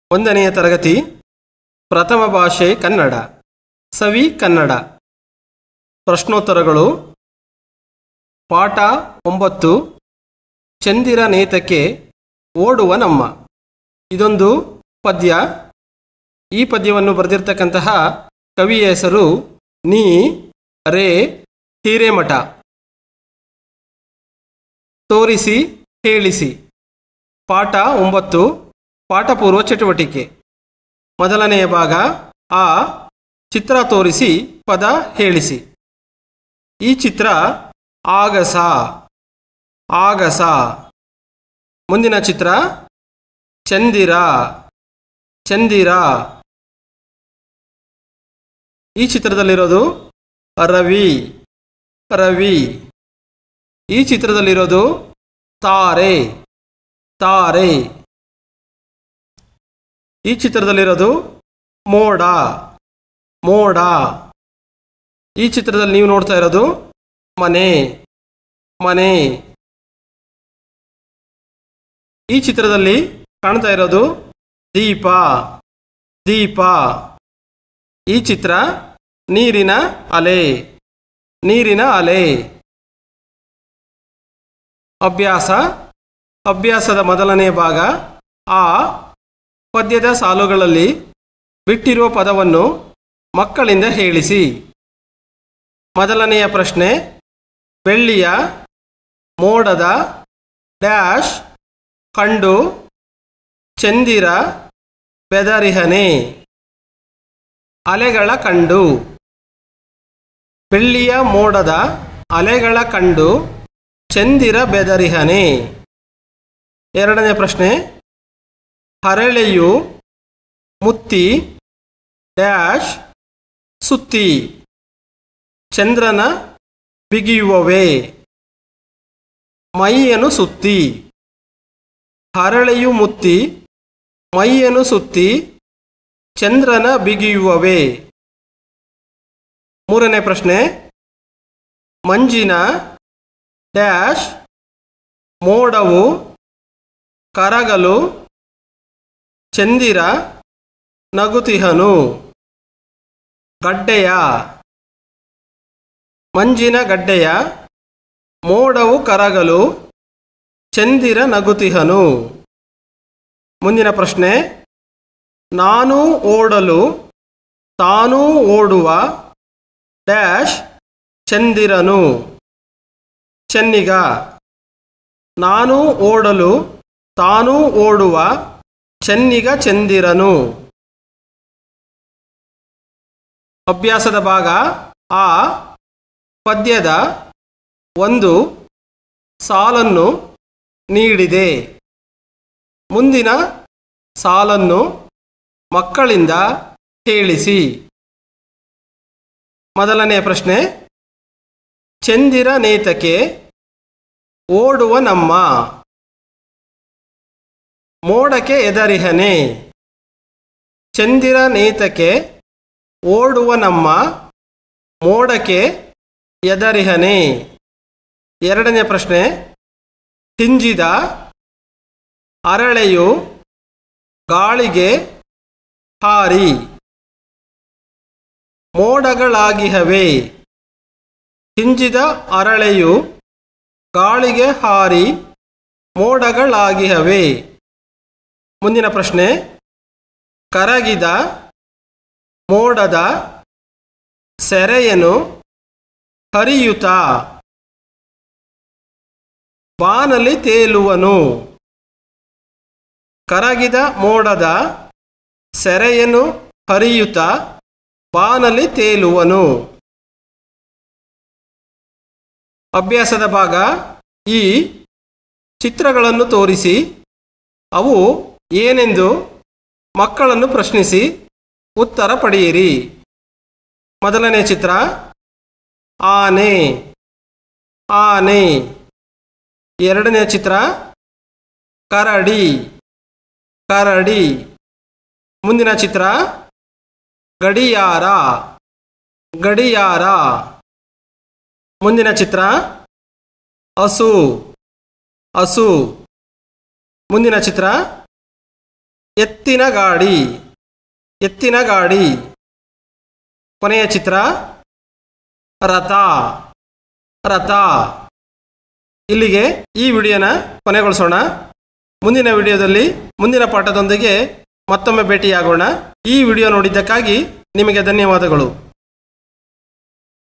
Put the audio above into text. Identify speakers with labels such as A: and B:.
A: ಒಂದನೆಯ ತರಗತಿ ಪ್ರಥಮ ಭಾಷೆ ಕನ್ನಡ ಸವಿ ಕನ್ನಡ ಪ್ರಶ್ನೋತ್ತರಗಳು ಪಾಠ ಒಂಬತ್ತು ಚಂದಿರ ನೇತಕ್ಕೆ ಓಡುವ ನಮ್ಮ ಇದೊಂದು ಪದ್ಯ ಈ ಪದ್ಯವನ್ನು ಬರೆದಿರ್ತಕ್ಕಂತಹ ಕವಿಯ ಹೆಸರು ನೀ ರೇ ಹಿರೇಮಠ ತೋರಿಸಿ ಹೇಳಿಸಿ ಪಾಠ ಒಂಬತ್ತು ಪಾಠಪೂರ್ವ ಚಟುವಟಿಕೆ ಮೊದಲನೆಯ ಭಾಗ ಆ ಚಿತ್ರ ತೋರಿಸಿ ಪದ ಹೇಳಿಸಿ ಈ ಚಿತ್ರ ಆಗಸ ಆಗಸ ಮುಂದಿನ ಚಿತ್ರ ಚಂದಿರ ಚಂದಿರ ಈ ಚಿತ್ರದಲ್ಲಿರೋದು ರವಿ ರವಿ ಈ ಚಿತ್ರದಲ್ಲಿರೋದು ತಾರೆ ತಾರೆ ಈ ಚಿತ್ರದಲ್ಲಿರೋದು ಮೋಡ ಮೋಡ ಈ ಚಿತ್ರದಲ್ಲಿ ನೀವು ನೋಡ್ತಾ ಇರೋದು ಮನೆ ಮನೆ ಈ ಚಿತ್ರದಲ್ಲಿ ಕಾಣ್ತಾ ಇರೋದು ದೀಪ ದೀಪ ಈ ಚಿತ್ರ ನೀರಿನ ಅಲೆ ನೀರಿನ ಅಲೆ ಅಭ್ಯಾಸ ಅಭ್ಯಾಸದ ಮೊದಲನೇ ಭಾಗ ಆ ಪದ್ಯದ ಸಾಲುಗಳಲ್ಲಿ ಬಿಟ್ಟಿರುವ ಪದವನ್ನು ಮಕ್ಕಳಿಂದ ಹೇಳಿಸಿ ಮೊದಲನೆಯ ಪ್ರಶ್ನೆ ಬೆಳ್ಳಿಯ ಮೋಡದ ಡ್ಯಾಶ್ ಕಂಡು ಚಂದಿರ ಬೆದರಿಹನೆ ಅಲೆಗಳ ಕಂಡು ಬೆಳ್ಳಿಯ ಮೋಡದ ಅಲೆಗಳ ಕಂಡು ಚಂದಿರ ಬೆದರಿಹನೆ ಎರಡನೇ ಪ್ರಶ್ನೆ ಹರಳೆಯು ಮುತ್ತಿ ಡ್ಯಾಶ್ ಸುತ್ತಿ ಚಂದ್ರನ ಬಿಗಿಯುವವೇ ಮೈಯನ್ನು ಸುತ್ತಿ ಹರಳೆಯು ಮುತ್ತಿ ಮೈಯನ್ನು ಸುತ್ತಿ ಚಂದ್ರನ ಬಿಗಿಯುವವೇ ಮೂರನೇ ಪ್ರಶ್ನೆ ಮಂಜಿನ ಡ್ಯಾಶ್ ಮೋಡವು ಕರಗಲು ಚಂದಿರ ನಗುತಿಹನು ಗಡ್ಡೆಯ ಮಂಜಿನ ಗಡ್ಡೆಯ ಮೋಡವು ಕರಗಲು ಚಂದಿರ ನಗುತಿಹನು ಮುಂದಿನ ಪ್ರಶ್ನೆ ನಾನು ಓಡಲು ತಾನೂ ಓಡುವ ಡ್ಯಾಶ್ ಚಂದಿರನು ಚೆನ್ನಿಗ ನಾನು ಓಡಲು ತಾನೂ ಓಡುವ ಚೆನ್ನಿಗ ಚಂದಿರನು ಅಭ್ಯಾಸದ ಭಾಗ ಆ ಪದ್ಯದ ಒಂದು ಸಾಲನ್ನು ನೀಡಿದೆ ಮುಂದಿನ ಸಾಲನ್ನು ಮಕ್ಕಳಿಂದ ಹೇಳಿಸಿ ಮೊದಲನೆಯ ಪ್ರಶ್ನೆ ಚಂದಿರ ನೇತಕ್ಕೆ ಓಡುವ ನಮ್ಮ ಮೋಡಕ್ಕೆ ಎದರಿಹನೆ ಚಂದಿರ ನೇತಕ್ಕೆ ಓಡುವ ನಮ್ಮ ಮೋಡಕ್ಕೆ ಎದರಿಹನೆ ಎರಡನೇ ಪ್ರಶ್ನೆ ಹಿಂಜಿದ ಅರಳೆಯು ಗಾಳಿಗೆ ಹಾರಿ ಮೋಡಗಳಾಗಿಹವೆ ಹಿಂಜಿದ ಅರಳೆಯು ಗಾಳಿಗೆ ಹಾರಿ ಮೋಡಗಳಾಗಿಹವೆ ಮುಂದಿನ ಪ್ರಶ್ನೆ ಕರಗಿದ ಮೋಡದ ಸೆರೆಯನು ಹರಿಯುತ್ತ ಬಾನಲಿ ತೇಲುವನು ಕರಗಿದ ಮೋಡದ ಸೆರೆಯನು ಹರಿಯುತ್ತ ಬಾನಲಿ ತೇಲುವನು ಅಭ್ಯಾಸದ ಭಾಗ ಈ ಚಿತ್ರಗಳನ್ನು ತೋರಿಸಿ ಅವು ಏನೆಂದು ಮಕ್ಕಳನ್ನು ಪ್ರಶ್ನಿಸಿ ಉತ್ತರ ಪಡೆಯಿರಿ ಮೊದಲನೇ ಚಿತ್ರ ಆನೆ ಆನೆ ಎರಡನೇ ಚಿತ್ರ ಕರಡಿ ಕರಡಿ ಮುಂದಿನ ಚಿತ್ರ ಗಡಿಯಾರ ಗಡಿಯಾರ ಮುಂದಿನ ಚಿತ್ರ ಹಸು ಹಸು ಮುಂದಿನ ಚಿತ್ರ ಎತ್ತಿನ ಗಾಡಿ ಎತ್ತಿನ ಗಾಡಿ ಕೊನೆಯ ಚಿತ್ರ ರಥ ರಥ ಇಲ್ಲಿಗೆ ಈ ವಿಡಿಯೋನ ಕೊನೆಗೊಳಿಸೋಣ ಮುಂದಿನ ವಿಡಿಯೋದಲ್ಲಿ ಮುಂದಿನ ಪಾಠದೊಂದಿಗೆ ಮತ್ತೊಮ್ಮೆ ಭೇಟಿಯಾಗೋಣ ಈ ವಿಡಿಯೋ ನೋಡಿದ್ದಕ್ಕಾಗಿ ನಿಮಗೆ ಧನ್ಯವಾದಗಳು